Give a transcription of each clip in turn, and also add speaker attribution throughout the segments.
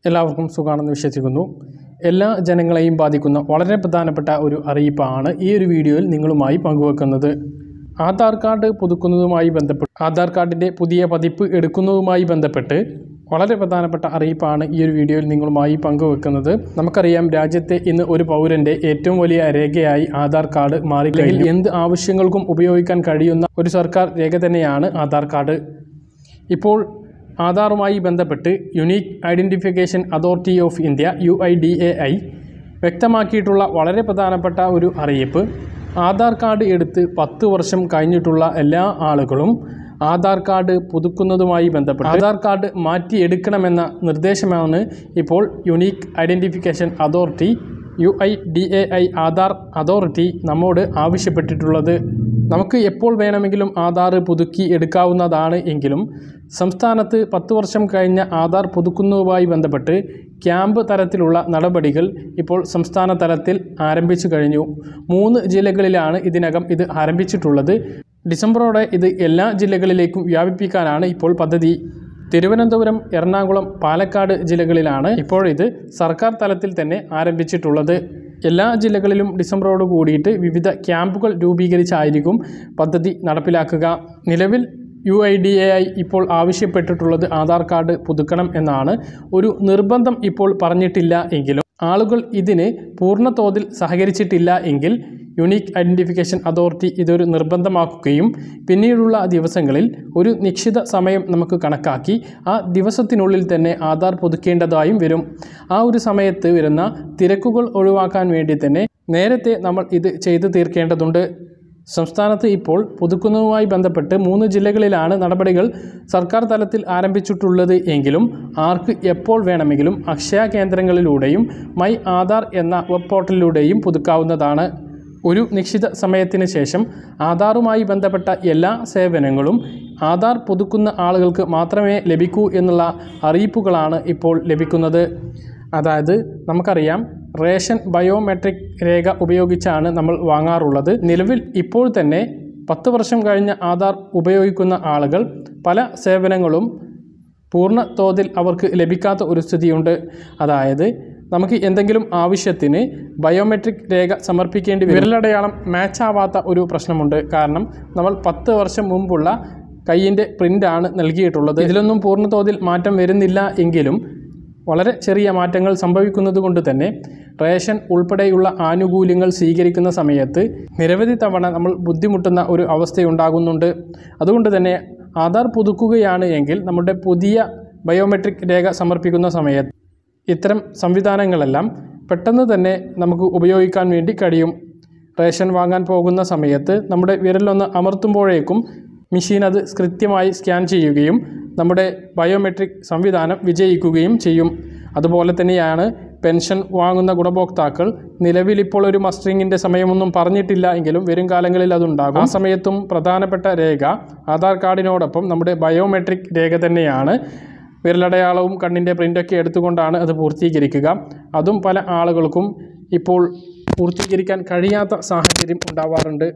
Speaker 1: എല്ലാവർക്കും സുഖമാണെന്ന് വിശ്വസിക്കുന്നു എല്ലാ ജനങ്ങളെയും ബാധിക്കുന്ന വളരെ പ്രധാനപ്പെട്ട ഒരു അറിയിപ്പാണ് ഈ ഒരു വീഡിയോയിൽ നിങ്ങളുമായി പങ്കുവെക്കുന്നത് ആധാർ കാർഡ് പുതുക്കുന്നതുമായി ബന്ധപ്പെട്ട് ആധാർ കാർഡിൻ്റെ പുതിയ പതിപ്പ് എടുക്കുന്നതുമായി ബന്ധപ്പെട്ട് വളരെ പ്രധാനപ്പെട്ട അറിയിപ്പാണ് ഈ ഒരു വീഡിയോയിൽ നിങ്ങളുമായി പങ്കുവെക്കുന്നത് നമുക്കറിയാം രാജ്യത്തെ ഇന്ന് ഒരു പൗരൻ്റെ ഏറ്റവും വലിയ രേഖയായി ആധാർ കാർഡ് മാറിക്കഴിഞ്ഞു എന്ത് ആവശ്യങ്ങൾക്കും ഉപയോഗിക്കാൻ കഴിയുന്ന ഒരു സർക്കാർ രേഖ തന്നെയാണ് ആധാർ കാർഡ് ഇപ്പോൾ ആധാറുമായി ബന്ധപ്പെട്ട് unique identification authority of India U I D A I വ്യക്തമാക്കിയിട്ടുള്ള വളരെ പ്രധാനപ്പെട്ട ഒരു അറിയിപ്പ് ആധാർ കാർഡ് എടുത്ത് പത്ത് വർഷം കഴിഞ്ഞിട്ടുള്ള എല്ലാ ആളുകളും ആധാർ കാർഡ് പുതുക്കുന്നതുമായി ബന്ധപ്പെട്ട് ആധാർ കാർഡ് മാറ്റിയെടുക്കണമെന്ന നിർദ്ദേശമാണ് ഇപ്പോൾ unique identification authority U I D A I Aadhaar authority നമ്മോട് ആവശ്യപ്പെട്ടിട്ടുള്ളത് നമുക്ക് എപ്പോൾ വേണമെങ്കിലും ആധാർ പുതുക്കി എടുക്കാവുന്നതാണ് എങ്കിലും സംസ്ഥാനത്ത് പത്ത് വർഷം കഴിഞ്ഞ ആധാർ പുതുക്കുന്നതുമായി ബന്ധപ്പെട്ട് ക്യാമ്പ് തരത്തിലുള്ള നടപടികൾ ഇപ്പോൾ സംസ്ഥാന തലത്തിൽ ആരംഭിച്ചു കഴിഞ്ഞു മൂന്ന് ജില്ലകളിലാണ് ഇതിനകം ഇത് ആരംഭിച്ചിട്ടുള്ളത് ഡിസംബറോടെ ഇത് എല്ലാ ജില്ലകളിലേക്കും വ്യാപിപ്പിക്കാനാണ് ഇപ്പോൾ പദ്ധതി തിരുവനന്തപുരം എറണാകുളം പാലക്കാട് ജില്ലകളിലാണ് ഇപ്പോഴിത് സർക്കാർ തലത്തിൽ തന്നെ ആരംഭിച്ചിട്ടുള്ളത് എല്ലാ ജില്ലകളിലും ഡിസംബറോട് കൂടിയിട്ട് വിവിധ ക്യാമ്പുകൾ രൂപീകരിച്ചായിരിക്കും പദ്ധതി നടപ്പിലാക്കുക നിലവിൽ U I D A I ഇപ്പോൾ ആവശ്യപ്പെട്ടിട്ടുള്ളത് ആധാർ കാർഡ് പുതുക്കണം എന്നാണ് ഒരു നിർബന്ധം ഇപ്പോൾ പറഞ്ഞിട്ടില്ല എങ്കിലും ആളുകൾ ഇതിന് പൂർണ്ണ തോതിൽ സഹകരിച്ചിട്ടില്ല എങ്കിൽ യുണീക്ക് ഐഡൻറ്റിഫിക്കേഷൻ അതോറിറ്റി ഇതൊരു നിർബന്ധമാക്കുകയും പിന്നീടുള്ള ദിവസങ്ങളിൽ ഒരു നിശ്ചിത സമയം നമുക്ക് കണക്കാക്കി ആ ദിവസത്തിനുള്ളിൽ തന്നെ ആധാർ പുതുക്കേണ്ടതായും വരും ആ ഒരു സമയത്ത് വരുന്ന തിരക്കുകൾ ഒഴിവാക്കാൻ വേണ്ടി തന്നെ നേരത്തെ നമ്മൾ ഇത് ചെയ്തു തീർക്കേണ്ടതുണ്ട് സംസ്ഥാനത്ത് ഇപ്പോൾ പുതുക്കുന്നതുമായി ബന്ധപ്പെട്ട് മൂന്ന് ജില്ലകളിലാണ് നടപടികൾ സർക്കാർ തലത്തിൽ ആരംഭിച്ചിട്ടുള്ളത് എങ്കിലും ആർക്ക് എപ്പോൾ വേണമെങ്കിലും അക്ഷയ കേന്ദ്രങ്ങളിലൂടെയും മൈ ആധാർ എന്ന വെബ് പോർട്ടലിലൂടെയും പുതുക്കാവുന്നതാണ് ഒരു നിശ്ചിത സമയത്തിന് ശേഷം ആധാറുമായി ബന്ധപ്പെട്ട എല്ലാ സേവനങ്ങളും ആധാർ പുതുക്കുന്ന ആളുകൾക്ക് മാത്രമേ ലഭിക്കൂ എന്നുള്ള അറിയിപ്പുകളാണ് ഇപ്പോൾ ലഭിക്കുന്നത് അതായത് നമുക്കറിയാം റേഷൻ ബയോമെട്രിക് രേഖ ഉപയോഗിച്ചാണ് നമ്മൾ വാങ്ങാറുള്ളത് നിലവിൽ ഇപ്പോൾ തന്നെ പത്ത് വർഷം കഴിഞ്ഞ ആധാർ ഉപയോഗിക്കുന്ന ആളുകൾ പല സേവനങ്ങളും പൂർണ്ണ തോതിൽ അവർക്ക് ലഭിക്കാത്ത ഒരു സ്ഥിതിയുണ്ട് അതായത് നമുക്ക് എന്തെങ്കിലും ആവശ്യത്തിന് ബയോമെട്രിക് രേഖ സമർപ്പിക്കേണ്ടി വരും വിരലടയാളം മാച്ച് ആവാത്ത ഒരു പ്രശ്നമുണ്ട് കാരണം നമ്മൾ പത്ത് വർഷം മുമ്പുള്ള കയ്യിൻ്റെ പ്രിൻ്റാണ് നൽകിയിട്ടുള്ളത് ഇതിലൊന്നും പൂർണ്ണ തോതിൽ മാറ്റം വരുന്നില്ല എങ്കിലും വളരെ ചെറിയ മാറ്റങ്ങൾ സംഭവിക്കുന്നത് കൊണ്ട് തന്നെ റേഷൻ ഉൾപ്പെടെയുള്ള ആനുകൂല്യങ്ങൾ സ്വീകരിക്കുന്ന സമയത്ത് നിരവധി തവണ നമ്മൾ ബുദ്ധിമുട്ടുന്ന ഒരു അവസ്ഥയുണ്ടാകുന്നുണ്ട് അതുകൊണ്ട് തന്നെ ആധാർ പുതുക്കുകയാണ് എങ്കിൽ നമ്മുടെ പുതിയ ബയോമെട്രിക് രേഖ സമർപ്പിക്കുന്ന സമയത്ത് ഇത്തരം സംവിധാനങ്ങളെല്ലാം പെട്ടെന്ന് തന്നെ നമുക്ക് ഉപയോഗിക്കാൻ വേണ്ടി കഴിയും റേഷൻ വാങ്ങാൻ പോകുന്ന സമയത്ത് നമ്മുടെ വിരലൊന്ന് അമർത്തുമ്പോഴേക്കും മെഷീൻ അത് കൃത്യമായി സ്കാൻ ചെയ്യുകയും നമ്മുടെ ബയോമെട്രിക് സംവിധാനം വിജയിക്കുകയും ചെയ്യും അതുപോലെ തന്നെയാണ് പെൻഷൻ വാങ്ങുന്ന ഗുണഭോക്താക്കൾ നിലവിൽ ഇപ്പോൾ ഒരു മസ്റ്ററിങ്ങിൻ്റെ സമയമൊന്നും പറഞ്ഞിട്ടില്ല എങ്കിലും വരും കാലങ്ങളിൽ അതുണ്ടാകും ആ സമയത്തും പ്രധാനപ്പെട്ട രേഖ ആധാർ കാർഡിനോടൊപ്പം നമ്മുടെ ബയോമെട്രിക് രേഖ തന്നെയാണ് വിരലടയാളവും കണ്ണിൻ്റെ പ്രിൻ്റൊക്കെ എടുത്തുകൊണ്ടാണ് അത് പൂർത്തീകരിക്കുക അതും പല ആളുകൾക്കും ഇപ്പോൾ പൂർത്തീകരിക്കാൻ കഴിയാത്ത സാഹചര്യം ഉണ്ടാവാറുണ്ട്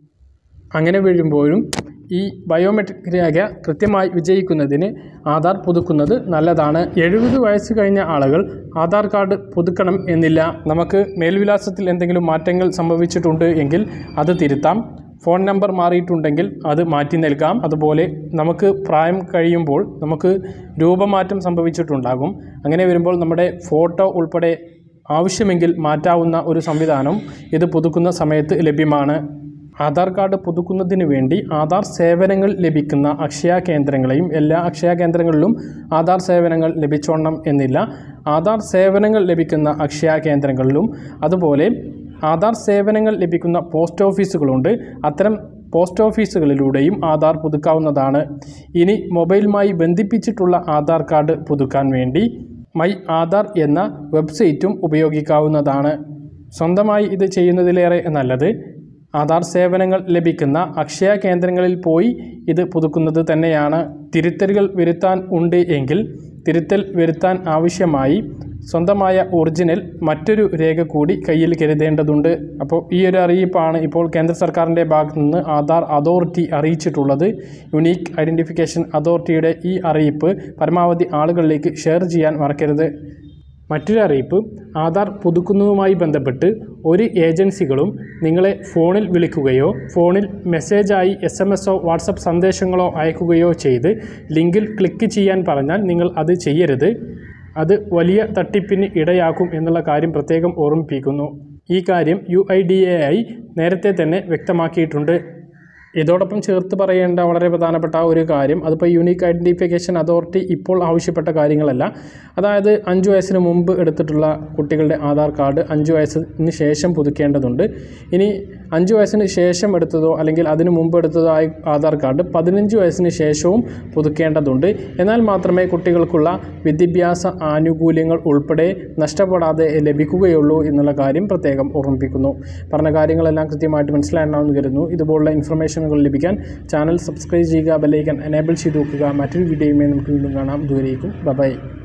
Speaker 1: അങ്ങനെ വീഴുമ്പോഴും ഈ ബയോമെട്രിക് രേഖ കൃത്യമായി വിജയിക്കുന്നതിന് ആധാർ പുതുക്കുന്നത് നല്ലതാണ് എഴുപത് വയസ്സ് കഴിഞ്ഞ ആളുകൾ ആധാർ കാർഡ് പുതുക്കണം എന്നില്ല നമുക്ക് മേൽവിലാസത്തിൽ എന്തെങ്കിലും മാറ്റങ്ങൾ സംഭവിച്ചിട്ടുണ്ട് എങ്കിൽ അത് തിരുത്താം ഫോൺ നമ്പർ മാറിയിട്ടുണ്ടെങ്കിൽ അത് മാറ്റി നൽകാം അതുപോലെ നമുക്ക് പ്രായം കഴിയുമ്പോൾ നമുക്ക് രൂപമാറ്റം സംഭവിച്ചിട്ടുണ്ടാകും അങ്ങനെ വരുമ്പോൾ നമ്മുടെ ഫോട്ടോ ഉൾപ്പെടെ ആവശ്യമെങ്കിൽ മാറ്റാവുന്ന ഒരു സംവിധാനം ഇത് പുതുക്കുന്ന സമയത്ത് ലഭ്യമാണ് ആധാർ കാർഡ് പുതുക്കുന്നതിന് വേണ്ടി ആധാർ സേവനങ്ങൾ ലഭിക്കുന്ന അക്ഷയ കേന്ദ്രങ്ങളെയും എല്ലാ അക്ഷയ കേന്ദ്രങ്ങളിലും ആധാർ സേവനങ്ങൾ ലഭിച്ചോണം എന്നില്ല ആധാർ സേവനങ്ങൾ ലഭിക്കുന്ന അക്ഷയ കേന്ദ്രങ്ങളിലും അതുപോലെ ആധാർ സേവനങ്ങൾ ലഭിക്കുന്ന പോസ്റ്റ് ഓഫീസുകളുണ്ട് അത്തരം പോസ്റ്റ് ഓഫീസുകളിലൂടെയും ആധാർ പുതുക്കാവുന്നതാണ് ഇനി മൊബൈലുമായി ബന്ധിപ്പിച്ചിട്ടുള്ള ആധാർ കാർഡ് പുതുക്കാൻ വേണ്ടി മൈ ആധാർ എന്ന വെബ്സൈറ്റും ഉപയോഗിക്കാവുന്നതാണ് സ്വന്തമായി ഇത് ചെയ്യുന്നതിലേറെ നല്ലത് ആധാർ സേവനങ്ങൾ ലഭിക്കുന്ന അക്ഷയ കേന്ദ്രങ്ങളിൽ പോയി ഇത് പുതുക്കുന്നത് തന്നെയാണ് തിരുത്തലുകൾ വരുത്താൻ ഉണ്ട് എങ്കിൽ തിരുത്തൽ വരുത്താൻ ആവശ്യമായി സ്വന്തമായ ഒറിജിനൽ മറ്റൊരു രേഖ കൂടി കയ്യിൽ കരുതേണ്ടതുണ്ട് അപ്പോൾ ഈ ഒരു അറിയിപ്പാണ് ഇപ്പോൾ കേന്ദ്ര സർക്കാരിൻ്റെ ഭാഗത്തു നിന്ന് ആധാർ അതോറിറ്റി അറിയിച്ചിട്ടുള്ളത് യുണീക്ക് ഐഡൻറ്റിഫിക്കേഷൻ അതോറിറ്റിയുടെ ഈ അറിയിപ്പ് പരമാവധി ആളുകളിലേക്ക് ഷെയർ ചെയ്യാൻ മറക്കരുത് മറ്റൊരു അറിയിപ്പ് ആധാർ പുതുക്കുന്നതുമായി ബന്ധപ്പെട്ട് ഒരു ഏജൻസികളും നിങ്ങളെ ഫോണിൽ വിളിക്കുകയോ ഫോണിൽ മെസ്സേജായി എസ് എം എസോ വാട്സപ്പ് സന്ദേശങ്ങളോ അയക്കുകയോ ചെയ്ത് ലിങ്കിൽ ക്ലിക്ക് ചെയ്യാൻ പറഞ്ഞാൽ നിങ്ങൾ അത് ചെയ്യരുത് അത് വലിയ തട്ടിപ്പിന് ഇടയാക്കും എന്നുള്ള കാര്യം പ്രത്യേകം ഓർമ്മിപ്പിക്കുന്നു ഈ കാര്യം U I D A I നേരത്തെ തന്നെ വ്യക്തമാക്കിയിട്ടുണ്ട് ഇതോടൊപ്പം ചേർത്ത് പറയേണ്ട വളരെ പ്രധാനപ്പെട്ട ഒരു കാര്യം അതിപ്പോൾ യൂണീക്ക് ഐഡൻറ്റിഫിക്കേഷൻ അതോറിറ്റി ഇപ്പോൾ ആവശ്യപ്പെട്ട കാര്യങ്ങളല്ല അതായത് അഞ്ച് വയസ്സിന് മുമ്പ് എടുത്തിട്ടുള്ള കുട്ടികളുടെ ആധാർ കാർഡ് അഞ്ച് വയസ്സിന് ശേഷം പുതുക്കേണ്ടതുണ്ട് ഇനി അഞ്ച് വയസ്സിന് ശേഷം എടുത്തതോ അല്ലെങ്കിൽ അതിന് മുമ്പ് എടുത്തതോ ആയ ആധാർ കാർഡ് പതിനഞ്ച് വയസ്സിന് ശേഷവും പുതുക്കേണ്ടതുണ്ട് എന്നാൽ മാത്രമേ കുട്ടികൾക്കുള്ള വിദ്യാഭ്യാസ ആനുകൂല്യങ്ങൾ ഉൾപ്പെടെ നഷ്ടപ്പെടാതെ ലഭിക്കുകയുള്ളൂ എന്നുള്ള കാര്യം പ്രത്യേകം ഓർമ്മിപ്പിക്കുന്നു പറഞ്ഞ കാര്യങ്ങളെല്ലാം കൃത്യമായിട്ട് മനസ്സിലാണെന്ന് കരുതുന്നു ഇതുപോലുള്ള ഇൻഫർമേഷനുകൾ ലഭിക്കാൻ ചാനൽ സബ്സ്ക്രൈബ് ചെയ്യുക ബെല്ലൈക്കൻ എനേബിൾ ചെയ്ത് നോക്കുക മറ്റൊരു വീഡിയോയുമായി നമുക്ക് വീണ്ടും കാണാം ദൂരേക്കും ബൈ